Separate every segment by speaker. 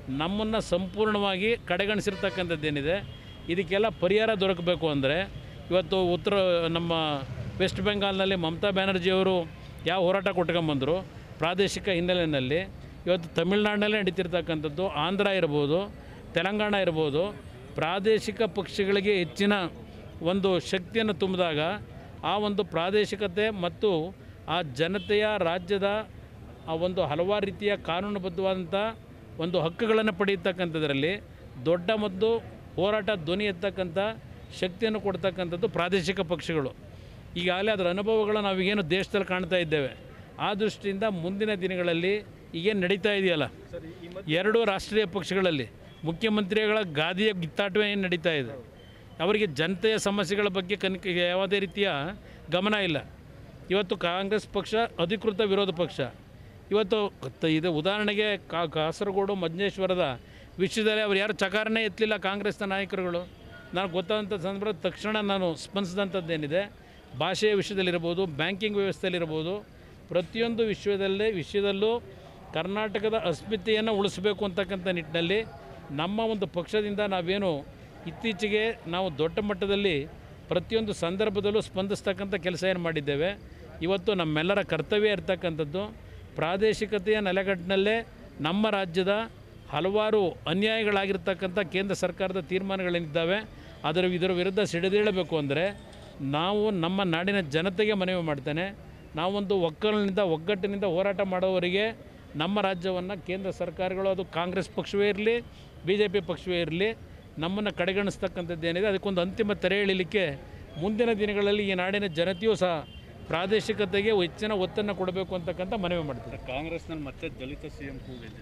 Speaker 1: ನಮ್ಮನ್ನು ಸಂಪೂರ್ಣವಾಗಿ ಕಡೆಗಣಿಸಿರ್ತಕ್ಕಂಥದ್ದೇನಿದೆ ಇದಕ್ಕೆಲ್ಲ ಪರಿಹಾರ ದೊರಕಬೇಕು ಅಂದರೆ ಇವತ್ತು ಉತ್ತರ ನಮ್ಮ ವೆಸ್ಟ್ ಬೆಂಗಾಲ್ನಲ್ಲಿ ಮಮತಾ ಬ್ಯಾನರ್ಜಿಯವರು ಯಾವ ಹೋರಾಟ ಕೊಟ್ಕೊಂಬಂದರು ಪ್ರಾದೇಶಿಕ ಹಿನ್ನೆಲೆಯಲ್ಲಿ ಇವತ್ತು ತಮಿಳ್ನಾಡಿನಲ್ಲೇ ನಡೀತಿರ್ತಕ್ಕಂಥದ್ದು ಆಂಧ್ರ ಇರ್ಬೋದು ತೆಲಂಗಾಣ ಇರ್ಬೋದು ಪ್ರಾದೇಶಿಕ ಪಕ್ಷಗಳಿಗೆ ಹೆಚ್ಚಿನ ಒಂದು ಶಕ್ತಿಯನ್ನು ತುಂಬಿದಾಗ ಆ ಒಂದು ಪ್ರಾದೇಶಿಕತೆ ಮತ್ತು ಆ ಜನತೆಯ ರಾಜ್ಯದ ಆ ಒಂದು ಹಲವಾರು ರೀತಿಯ ಕಾನೂನುಬದ್ಧವಾದಂಥ ಒಂದು ಹಕ್ಕುಗಳನ್ನು ಪಡೆಯತಕ್ಕಂಥದ್ರಲ್ಲಿ ದೊಡ್ಡ ಮತ್ತು ಹೋರಾಟ ಧ್ವನಿ ಎತ್ತಕ್ಕಂಥ ಶಕ್ತಿಯನ್ನು ಕೊಡ್ತಕ್ಕಂಥದ್ದು ಪ್ರಾದೇಶಿಕ ಪಕ್ಷಗಳು ಈಗಾಗಲೇ ಅದರ ಅನುಭವಗಳು ನಾವೀಗೇನು ದೇಶದಲ್ಲಿ ಕಾಣ್ತಾ ಇದ್ದೇವೆ ಆ ದೃಷ್ಟಿಯಿಂದ ಮುಂದಿನ ದಿನಗಳಲ್ಲಿ ಈಗೇನು ನಡೀತಾ ಇದೆಯಲ್ಲ ಎರಡು ರಾಷ್ಟ್ರೀಯ ಪಕ್ಷಗಳಲ್ಲಿ ಮುಖ್ಯಮಂತ್ರಿಗಳ ಗಾದಿಯ ಗಿತ್ತಾಟವೇ ಏನು ನಡೀತಾ ಇದೆ ಅವರಿಗೆ ಜನತೆಯ ಸಮಸ್ಯೆಗಳ ಬಗ್ಗೆ ಕನ್ ಯಾವುದೇ ರೀತಿಯ ಗಮನ ಇಲ್ಲ ಇವತ್ತು ಕಾಂಗ್ರೆಸ್ ಪಕ್ಷ ಅಧಿಕೃತ ವಿರೋಧ ಪಕ್ಷ ಇವತ್ತು ತ- ಇದು ಉದಾಹರಣೆಗೆ ಕಾ ಕಾಸರಗೋಡು ಮಂಜೇಶ್ವರದ ವಿಷಯದಲ್ಲಿ ಅವ್ರು ಯಾರು ಚಕಾರನೇ ಎತ್ತಲಿಲ್ಲ ಕಾಂಗ್ರೆಸ್ನ ನಾಯಕರುಗಳು ನನಗೆ ಗೊತ್ತಾದಂಥ ಸಂದರ್ಭ ತಕ್ಷಣ ನಾನು ಸ್ಪಂದಿಸಿದಂಥದ್ದೇನಿದೆ ಭಾಷೆಯ ವಿಷಯದಲ್ಲಿರ್ಬೋದು ಬ್ಯಾಂಕಿಂಗ್ ವ್ಯವಸ್ಥೆಯಲ್ಲಿರ್ಬೋದು ಪ್ರತಿಯೊಂದು ವಿಷಯದಲ್ಲೇ ವಿಷಯದಲ್ಲೂ ಕರ್ನಾಟಕದ ಅಸ್ಮಿತೆಯನ್ನು ಉಳಿಸಬೇಕು ಅಂತಕ್ಕಂಥ ನಿಟ್ಟಿನಲ್ಲಿ ನಮ್ಮ ಒಂದು ಪಕ್ಷದಿಂದ ನಾವೇನು ಇತ್ತೀಚೆಗೆ ನಾವು ದೊಡ್ಡ ಮಟ್ಟದಲ್ಲಿ ಪ್ರತಿಯೊಂದು ಸಂದರ್ಭದಲ್ಲೂ ಸ್ಪಂದಿಸ್ತಕ್ಕಂಥ ಕೆಲಸ ಏನು ಮಾಡಿದ್ದೇವೆ ಇವತ್ತು ನಮ್ಮೆಲ್ಲರ ಕರ್ತವ್ಯ ಇರ್ತಕ್ಕಂಥದ್ದು ಪ್ರಾದೇಶಿಕತೆಯ ನೆಲೆಗಟ್ಟಿನಲ್ಲೇ ನಮ್ಮ ರಾಜ್ಯದ ಹಲವಾರು ಅನ್ಯಾಯಗಳಾಗಿರ್ತಕ್ಕಂಥ ಕೇಂದ್ರ ಸರ್ಕಾರದ ತೀರ್ಮಾನಗಳೇನಿದ್ದಾವೆ ಅದರ ಇದರ ವಿರುದ್ಧ ಸಿಡಿದೇಳಬೇಕು ಅಂದರೆ ನಾವು ನಮ್ಮ ನಾಡಿನ ಜನತೆಗೆ ಮನವಿ ಮಾಡ್ತೇನೆ ನಾವೊಂದು ಒಕ್ಕಲಿನಿಂದ ಒಗ್ಗಟ್ಟಿನಿಂದ ಹೋರಾಟ ಮಾಡೋವರಿಗೆ ನಮ್ಮ ರಾಜ್ಯವನ್ನು ಕೇಂದ್ರ ಸರ್ಕಾರಗಳು ಅದು ಕಾಂಗ್ರೆಸ್ ಪಕ್ಷವೇ ಇರಲಿ ಬಿ ಜೆ ಪಿ ಪಕ್ಷವೇ ಇರಲಿ ನಮ್ಮನ್ನು ಕಡೆಗಣಿಸ್ತಕ್ಕಂಥದ್ದೇನಿದೆ ಅದಕ್ಕೊಂದು ಅಂತಿಮ ತೆರೆ ಎಳಿಲಿಕ್ಕೆ ಮುಂದಿನ ದಿನಗಳಲ್ಲಿ ಈ ನಾಡಿನ ಜನತೆಯೂ ಸಹ ಪ್ರಾದೇಶಿಕತೆಗೆ ಹೆಚ್ಚಿನ ಒತ್ತನ್ನು ಕೊಡಬೇಕು ಅಂತಕ್ಕಂಥ ಮನವಿ ಮಾಡ್ತಾರೆ
Speaker 2: ಕಾಂಗ್ರೆಸ್ನಲ್ಲಿ ಮತ್ತೆ ದಲಿತ ಸಿ ಎಂ ಕೂಗಿದೆ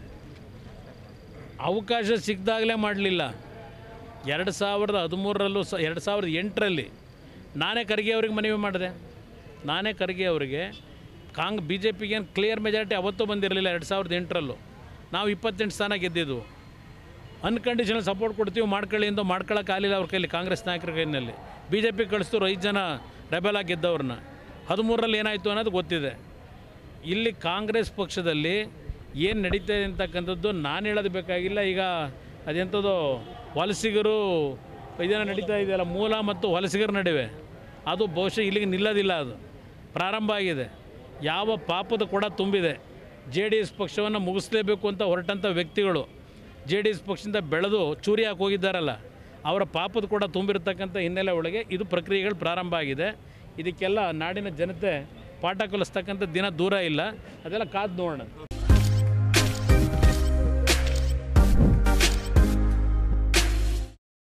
Speaker 1: ಅವಕಾಶ ಸಿಕ್ಕಿದಾಗಲೇ ಮಾಡಲಿಲ್ಲ ಎರಡು ಸಾವಿರದ ಹದಿಮೂರರಲ್ಲೂ ಸ ಎರಡು ಸಾವಿರದ ಎಂಟರಲ್ಲಿ ನಾನೇ ಖರ್ಗೆ ಅವ್ರಿಗೆ ಮನವಿ ಮಾಡಿದೆ ನಾನೇ ಖರ್ಗೆ ಅವರಿಗೆ ಕಾಂಗ್ ಬಿ ಜೆ ಪಿಗೆ ಏನು ಕ್ಲಿಯರ್ ಮೆಜಾರಿಟಿ ಅವತ್ತೂ ಬಂದಿರಲಿಲ್ಲ ಎರಡು ಸಾವಿರದ ಎಂಟರಲ್ಲೂ ನಾವು ಇಪ್ಪತ್ತೆಂಟು ಸ್ಥಾನ ಗೆದ್ದಿದ್ದು ಅನ್ಕಂಡೀಷನಲ್ ಸಪೋರ್ಟ್ ಕೊಡ್ತೀವಿ ಮಾಡ್ಕೊಳ್ಳಿ ಎಂದು ಮಾಡ್ಕೊಳ್ಳೋಕ್ಕಾಗಲಿಲ್ಲ ಅವ್ರ ಕೈಲಿ ಕಾಂಗ್ರೆಸ್ ನಾಯಕರ ಕೈನಲ್ಲಿ ಬಿ ಜೆ ಪಿ ಕಳಿಸ್ತು ಐದು ಜನ ರೆಬೆಲ್ ಆಗಿ ಗೆದ್ದವ್ರನ್ನ ಹದಿಮೂರರಲ್ಲಿ ಏನಾಯಿತು ಅನ್ನೋದು ಗೊತ್ತಿದೆ ಇಲ್ಲಿ ಕಾಂಗ್ರೆಸ್ ಪಕ್ಷದಲ್ಲಿ ಏನು ನಡೀತಾ ಇದೆ ಅಂತಕ್ಕಂಥದ್ದು ನಾನು ಹೇಳೋದು ಬೇಕಾಗಿಲ್ಲ ಈಗ ಅದೆಂಥದ್ದು ವಲಸಿಗರು ಇದೇನೋ ನಡೀತಾ ಇದೆಯಲ್ಲ ಮೂಲ ಮತ್ತು ವಲಸಿಗರ ನಡುವೆ ಅದು ಬಹುಶಃ ಇಲ್ಲಿಗೆ ನಿಲ್ಲೋದಿಲ್ಲ ಅದು ಪ್ರಾರಂಭ ಆಗಿದೆ ಯಾವ ಪಾಪದ ಕೊಡ ತುಂಬಿದೆ ಜೆ ಡಿ ಎಸ್ ಪಕ್ಷವನ್ನು ಮುಗಿಸ್ಲೇಬೇಕು ಅಂತ ಹೊರಟಂಥ ವ್ಯಕ್ತಿಗಳು ಜೆ ಡಿ ಎಸ್ ಪಕ್ಷದಿಂದ ಬೆಳೆದು ಚೂರಿ ಹಾಕಿ ಹೋಗಿದ್ದಾರಲ್ಲ ಅವರ ಪಾಪದ ಕೂಡ ತುಂಬಿರತಕ್ಕಂಥ ಹಿನ್ನೆಲೆ ಒಳಗೆ ಇದು ಪ್ರಕ್ರಿಯೆಗಳು ಪ್ರಾರಂಭ ಆಗಿದೆ ಇದಕ್ಕೆಲ್ಲ ನಾಡಿನ ಜನತೆ ಪಾಠ ಕಲಿಸ್ತಕ್ಕಂಥ ದಿನ ದೂರ ಇಲ್ಲ ಅದೆಲ್ಲ ಕಾದು ನೋಡೋಣ